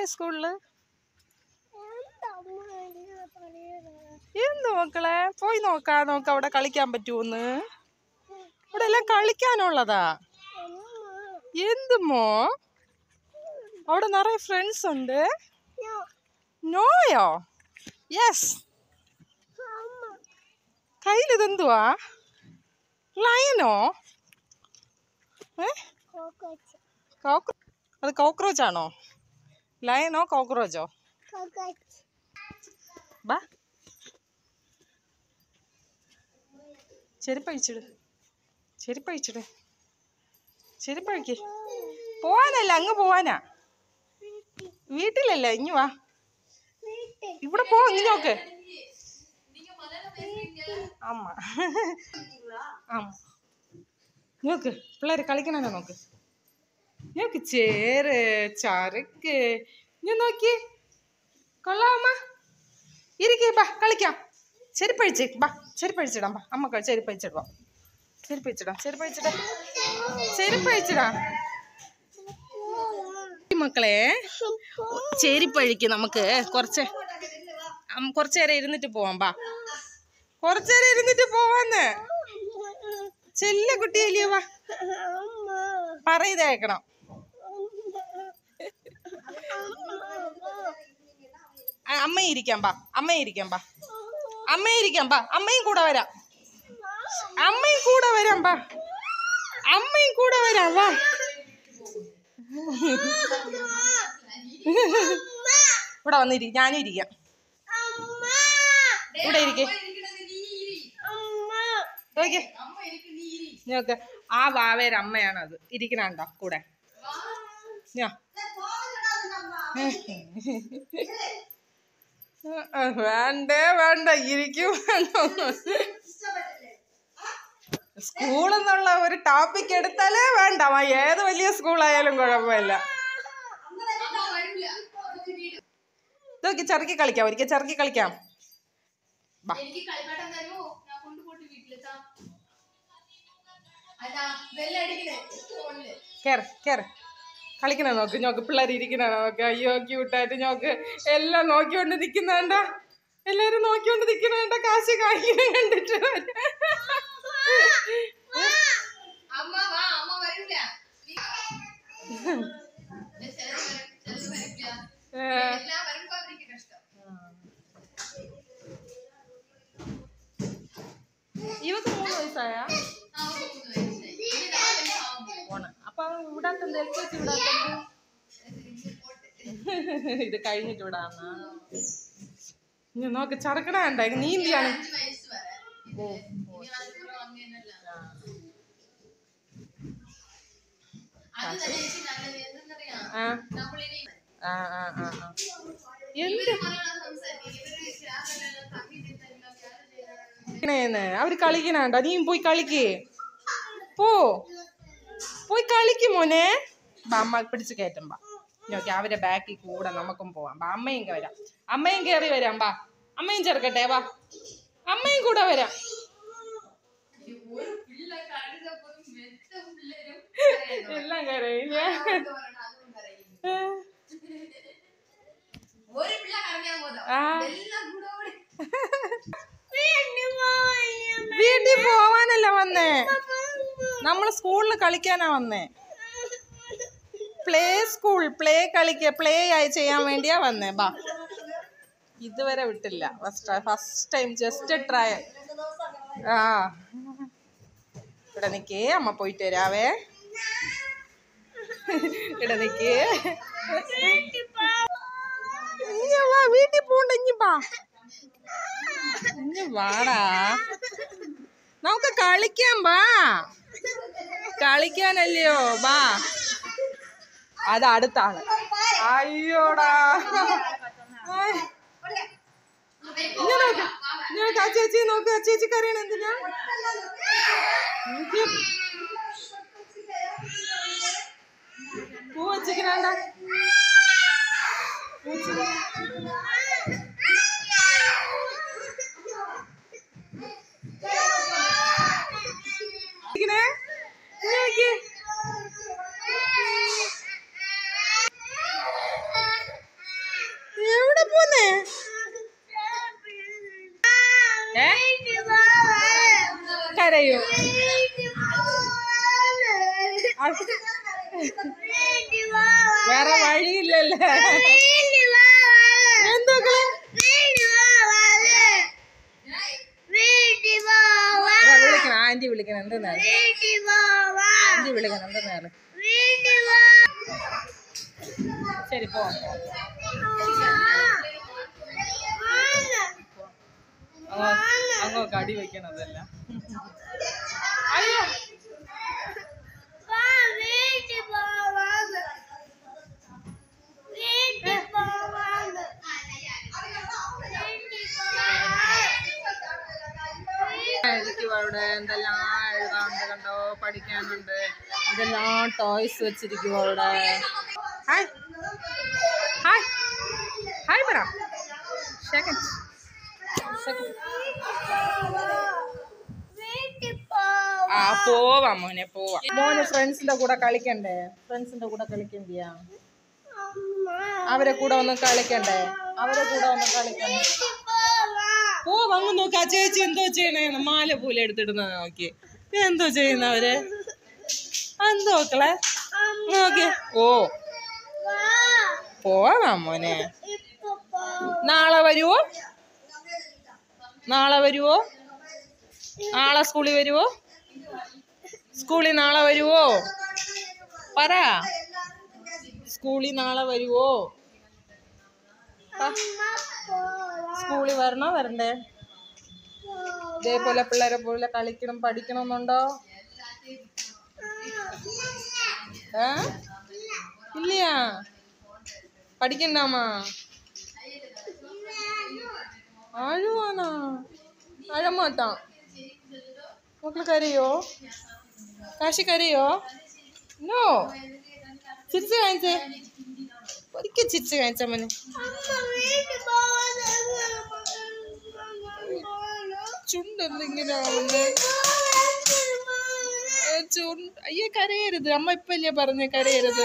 പോയ സ്കൂളില് എന്ത് മക്കളെ പോയി നോക്കാ നോക്ക അവിടെ കളിക്കാൻ പറ്റുമോന്ന് ഇവിടെ എല്ലാം കളിക്കാനുള്ളതാ എന്തുമോ അവിടെ നിറയെ ഫ്രണ്ട്സ് ഉണ്ട് നോയോ യെസ് കയ്യിൽ ഇതെന്തുവാ ലയനോ ഏ കോക്രോ അത് കോക്രോച്ച് ആണോ ലയനോ കോക്രോച്ചോ ബാ ചെരുപ്പഴിച്ചിട് ചെരുപ്പഴിച്ചിട് ചെരുപ്പഴിക്ക് പോവാനല്ല അങ്ങ് പോവാനാ വീട്ടിലല്ല ഇങ്ങ് വാ ഇവിടെ പോ ഇങ്ങ് നോക്ക് അമ്മ അമ്മ നോക്ക് പിള്ളേര് കളിക്കണോ നോക്ക് നോക്ക് ചേര് ചരക്ക് ഞാൻ നോക്കി കൊള്ളാമ ഇരിക്കേ ബാ കളിക്കാം ചെരുപ്പഴിച്ച് ബാ ചെരുപ്പഴിച്ചിടാം ബാ അമ്മ ക- ചെരുപ്പഴിച്ചിടാം ചെരുപ്പഴിച്ചിടാം ചെരുപ്പഴിച്ചിടാം ചെരുപ്പഴിച്ചിടാം ഈ മക്കളെ ചെരുപ്പഴിക്ക് നമുക്ക് കുറച്ച് അം- കുറച്ച് നേരം ഇരുന്നിട്ട് പോവാം ബാ കുറച്ച് നേരം ഇരുന്നിട്ട് പോവാന്ന് ചെല്ല കുട്ടിയല്ലേ വാ പറയുന്നത് കേക്കണം ആ, അമ്മയും ഇരിക്കാം ബാ അമ്മയും ഇരിക്കാം ബാ അമ്മയും ഇരിക്കാം ബാ അമ്മയും കൂടെ വരാം അമ്മയും കൂടെ വരാം ബാ അമ്മയും കൂടെ വരാം വാ ഇവിടെ വന്നിരി ഞാനും ഇരിക്കാം ഇവിടെ ഇരിക്കേ നോക്കിയേ നോക്ക് ആ വാവേര അമ്മയാണ് അത് ഇരിക്കണുണ്ടോ കൂടെ ഞാ വേണ്ടേ വേണ്ട ഇരിക്കും സ്കൂൾ എന്നുള്ള ഒരു ടോപ്പിക് എടുത്താലേ വേണ്ട അവൻ ഏത് വലിയ സ്കൂളായാലും കുഴപ്പമില്ല ഇതൊക്കെ ചെറുക്കി കളിക്കാം ഒരിക്കൽ ചെറുക്കി കളിക്കാം ബാ എനിക്ക് കളിപ്പാട്ടം തരുമോ ഞാൻ കൊണ്ടുപോട്ട് വീട്ടിലെത്താം അതാ ബെല്ലടിക്കണേ ഫോണില് കേറ് കേറ് കളിക്കണ നോക്ക് നോക്ക് പിള്ളേർ ഇരിക്കണ നോക്ക് അയ്യോ ക്യൂട്ടായിട്ട് നോക്ക് എല്ലാം നോക്കിക്കൊണ്ട് നിൽക്കുന്നുണ്ട എല്ലാരും നോക്കിക്കൊണ്ട് നിൽക്കുന്നുണ്ട കാശ് കാണിക്കണ കണ്ടിട്ട് അമ്മ വാ അമ്മ വരില്ല ചിലത് വരും ചിലത് വരില്ല ഏ, എല്ലാം വരുമ്പോ അവർക്ക് കഷ്ടം ഇവക്ക് മൂന്ന് വയസ്സായ ആ മൂന്ന് വയസ്സായി ഇനി നാല് വയസ്സാവുമ്പോ പോണ് അപ്പൊ അവൻ വിടാത്തത് എൽ കെ ജി വിടാത്തത് ഇത് കഴിഞ്ഞിട്ട് വിടാന്നാ ഇനി നോക്ക് ചറക്കണ കണ്ട നീന്തിയാണ് അഞ്ച് വയസ്സ് വരെ ഇത് ഇനി മലപ്പുറം അങ്ങനെയല്ല അത് തന്നെ എനിക്ക് നല്ലത് എന്തെന്നറിയാം ആ നമ്മളിനി ആ ആ ആ ആ. എന്ത് ഇവര് മലയാളം സംസാരിക്കും ഇവര് ക്ലാസ്സിലെല്ലാം തമ്മി തിന്നെല്ലാം വേറെ ചെയ്യണം കളിക്കണേന്ന് അവര് കളിക്കണണ്ട നീയും പോയി കളിക്ക് പോ പോയി കളിക്ക് മോനെ ബാ, അമ്മ പിടിച്ച് കയറ്റും ബാ നോക്കി അവരെ ബാക്കിൽ കൂടെ നമുക്കും പോവാം ബാ അമ്മയും വരാം അമ്മയും കയറി വരാം ബാ അമ്മയും ചേർക്കട്ടെ വാ അമ്മയും കൂടെ വരാം ഒരു പിള്ള കഴുതപ്പം മെത്ത പിള്ളേരും എല്ലാം കയറിയില്ല അതും പറയും ഒരു പിള്ള കറങ്ങാൻ പോതാ ആ. എല്ലാം കൂടെ ഓടി വീട്ടിൽ പോവാനല്ല വന്നേ നമ്മള് സ്കൂളിൽ കളിക്കാനാ വന്നേ പ്ലേ സ്കൂൾ പ്ലേ കളിക്ക പ്ലേ ആയി ചെയ്യാൻ വേണ്ടിയാ വന്നേ ബാ ഇതുവരെ വിട്ടില്ല first first time just try ആ ഇവിടെ നിക്കേ അമ്മ പോയിട്ട് വരാവേ ഇവിടെ നിക്കേ ഇഞ്ഞ് വാ വീട്ടിൽ പോണ്ട ഇഞ്ഞി വാ ഇഞ്ഞി വാടാ നമുക്ക് കളിക്കാം വാ കളിക്കാനല്ലയോ വാ അത് അടുത്ത ആള് അയ്യോടാ ആയ്. ഇഞ്ഞ് നോക്ക് ഇഞ്ഞ് നോക്ക് ആ ചേച്ചി നോക്ക് ആ ചേച്ചി കറിയണ എന്തിനാ നോക്ക്. പൂ വച്ചിക്കണണ്ട ഇങ്ങനെ നോക്കി കരയും വേറെ വഴിയില്ലല്ലേ എന്തൊക്കെ വിളിക്കണം ആന്റി വിളിക്കണം എന്ത് നേരം ആന്റി വിളിക്കണം എന്ത് നേരം ശരി പോ അങ്ങോ കടി വെക്കണതല്ല അയ്യോ ഇരിക്കും അവിടെ എന്തെല്ലാം എഴുതാണ്ട് കണ്ടോ പഠിക്കാനുണ്ട് എന്തെല്ലാം ടോയ്സ് വെച്ചിരിക്കും അവിടെ ഹായ് ഹായ് ഹായ് പറ സെക്കൻഡ് സെക്കൻഡ് ആ പോവാം മോനെ പോവാം മോന് ഫ്രണ്ട്സിന്റെ കൂടെ കളിക്കണ്ടേ ഫ്രണ്ട്സിന്റെ കൂടെ കളിക്കണ്ടിയാ അവരെ കൂടെ ഒന്ന് കളിക്കണ്ടേ അവരെ കൂടെ ഒന്ന് കളിക്കണ്ടേ ഓ വന്ന് നോക്ക് ആ ചേച്ചി എന്തോ ചെയ്യണേ മാല പോലെ എടുത്തിടുന്ന നോക്കി എന്തോ ചെയ്യുന്നവര് എന്തോ മക്കളെ നോക്കി ഓ പോവാം മോനെ നാളെ വരുവോ നാളെ വരുവോ നാളെ സ്കൂളിൽ വരുവോ സ്കൂളിൽ നാളെ വരുവോ പറ സ്കൂളിൽ നാളെ വരുവോ സ്കൂളിൽ വരണോ വരണ്ടേ ഇതേപോലെ പിള്ളേരെ പോലെ കളിക്കണം പഠിക്കണം എന്നുണ്ടോ ഏ ഇല്ലയാ പഠിക്കണ്ടാമാ അഴുവാണോ അഴമാട്ടാ മക്കൾ കരയോ കാശി കരയോ നോ ചിരിച്ച് കാണിച്ചേ ഒരിക്കൽ ചിരിച്ച് കാണിച്ചാ മോനെ ചുണ്ടൊന്നും ഇങ്ങനെ ആവുന്നേ ഏ, ചുണ്ട് അയ്യേ കരയരുത് അമ്മ ഇപ്പല്ലേ പറഞ്ഞ കരയരുത്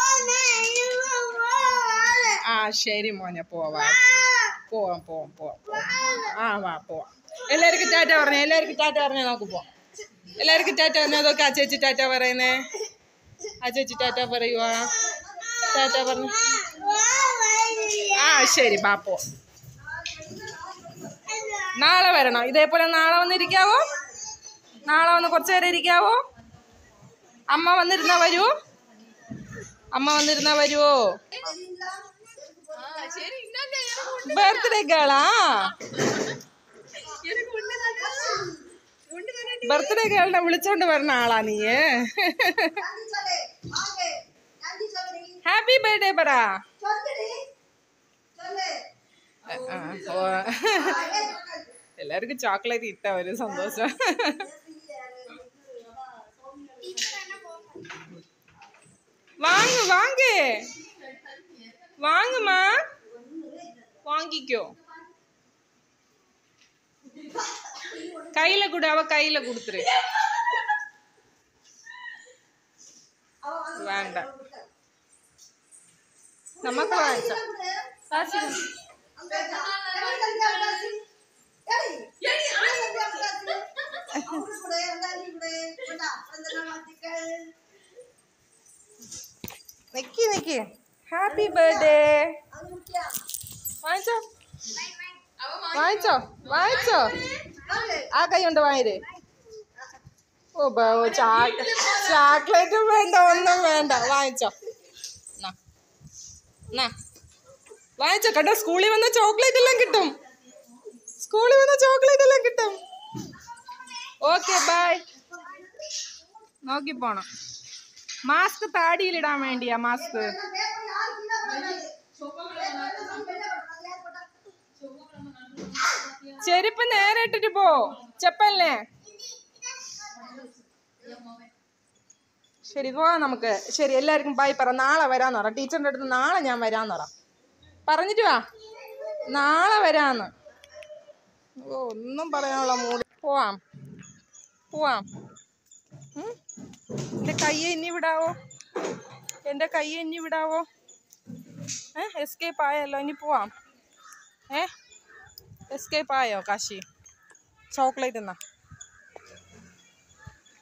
ആ ശരി മോനെ പോവാ പോവാം പോവാം പോവാം പോവാം. ആ വാ പോവാം എല്ലാവർക്കും ടാറ്റ പറഞ്ഞേ എല്ലാവർക്കും ടാറ്റ പറഞ്ഞേ നമുക്ക് പോവാം എല്ലാവർക്കും ടാറ്റ പറഞ്ഞേ അതൊക്കെ ആ ചേച്ചി ടാറ്റ പറയുന്നേ ആ ചേച്ചി ടാറ്റ പറയുവാ ടാറ്റ പറഞ്ഞു ആ ശരി ബാ പോ നാളെ വരണം ഇതേപോലെ നാളെ വന്നിരിക്കാവോ നാളെ വന്ന് കുറച്ചു നേരം ഇരിക്കാവോ അമ്മ വന്നിരുന്നാ വരുവോ അമ്മ വന്നിരുന്നാ വരുവോ ബർത്ത്ഡേ ഗേളാ ബർത്ത്ഡേ ഗേളിനെ വിളിച്ചോണ്ട് വരുന്ന ആളാ നീ ഹാപ്പി ബർത്ത്ഡേ പറ ആ, ഓ. എല്ലാവർക്കും ചോക്ലേറ്റ് ഇട്ട ഒരു സന്തോഷം വാങ്ങ് വാങ്ങ് വാങ്ങുമാ വാങ്ങിക്കോ கையில கொடு அவ கையில கொடுத்துரு வேண்டாம் நமக்கு வாங்கிச்சா காசு നിക്കി നിക്കി ഹാപ്പി ബർത്ത്ഡേ വാങ്ങിച്ചോ വാങ്ങിച്ചോ വാങ്ങിച്ചോ ആ കൈ കൊണ്ട് വാങ്ങിര് ഓ ബ- ഓ, ചാ- ചോക്ലേറ്റും വേണ്ട ഒന്നും വേണ്ട വാങ്ങിച്ചോ നാ. നാ. വാങ്ങിച്ചോ കണ്ടോ സ്കൂളിൽ വന്ന ചോക്ലേറ്റ് എല്ലാം കിട്ടും സ്കൂളിൽ വന്ന ചോക്ലേറ്റ് എല്ലാം കിട്ടും ഓക്കെ ബൈ നോക്കി പോണം മാസ്ക് താടിയിലിടാൻ വേണ്ടിയാ മാസ്ക് ചെരുപ്പ് നേരെ ഇട്ടിട്ട് പോ ചെപ്പല്ലേ ശരി പോവാം നമുക്ക് ശരി എല്ലാവർക്കും ബൈ പറ നാളെ വരാന്ന് പറ ടീച്ചറിന്റെ അടുത്ത് നാളെ ഞാൻ വരാന്ന് പറ പറഞ്ഞിട്ട് വാ നാളെ വരാന്ന് ഓ ഒന്നും പറയാനുള്ള മൂഡ് പോവാം പോവാം ഉം? എന്റെ കയ്യെ ഇനി വിടാവോ എന്റെ കയ്യെ ഇനി വിടാവോ ഏ എസ്കേപ്പ് ആയല്ലോ ഇനി പോവാം ഏ എസ്കേപ്പ് ആയോ കാശി ചോക്ലേറ്റ് എന്നാ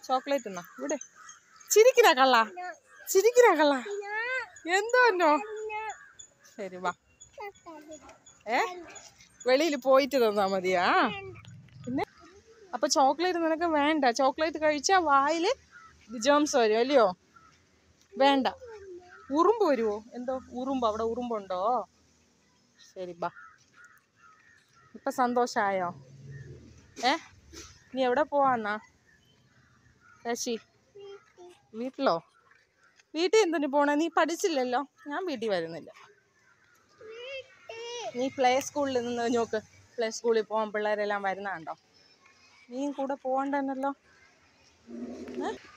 ചോക്ലേറ്റ് എന്നാ ഇവിടെ ചിരിക്കിരാ കള്ള ചിരിക്കിരാ കള്ള എന്തോ എന്നോ ശരി വാ ഏ വെളിയിൽ പോയിട്ട് തന്നാ മതിയാ പിന്നെ അപ്പൊ ചോക്ലേറ്റ് നിനക്ക് വേണ്ട ചോക്ലേറ്റ് കഴിച്ചാൽ വായിൽ ജേംസ് വരും അല്ലയോ വേണ്ട ഉറുമ്പ് വരുമോ എന്തോ ഉറുമ്പ് അവിടെ ഉറുമ്പുണ്ടോ ശരി ബാ ഇപ്പൊ സന്തോഷായോ ഏ നീ എവിടെ പോവാന്നാ ശശി വീട്ടിലോ വീട്ടിൽ എന്തിനു പോണേ നീ പഠിച്ചില്ലല്ലോ ഞാൻ വീട്ടിൽ വരുന്നില്ല നീ പ്ലേ സ്കൂളിൽ നിന്ന് നോക്ക് പ്ലേ സ്കൂളിൽ പോകാൻ പിള്ളേരെല്ലാം വരുന്നുണ്ടോ നീയും കൂടെ പോകണ്ടെന്നല്ലോ ഏ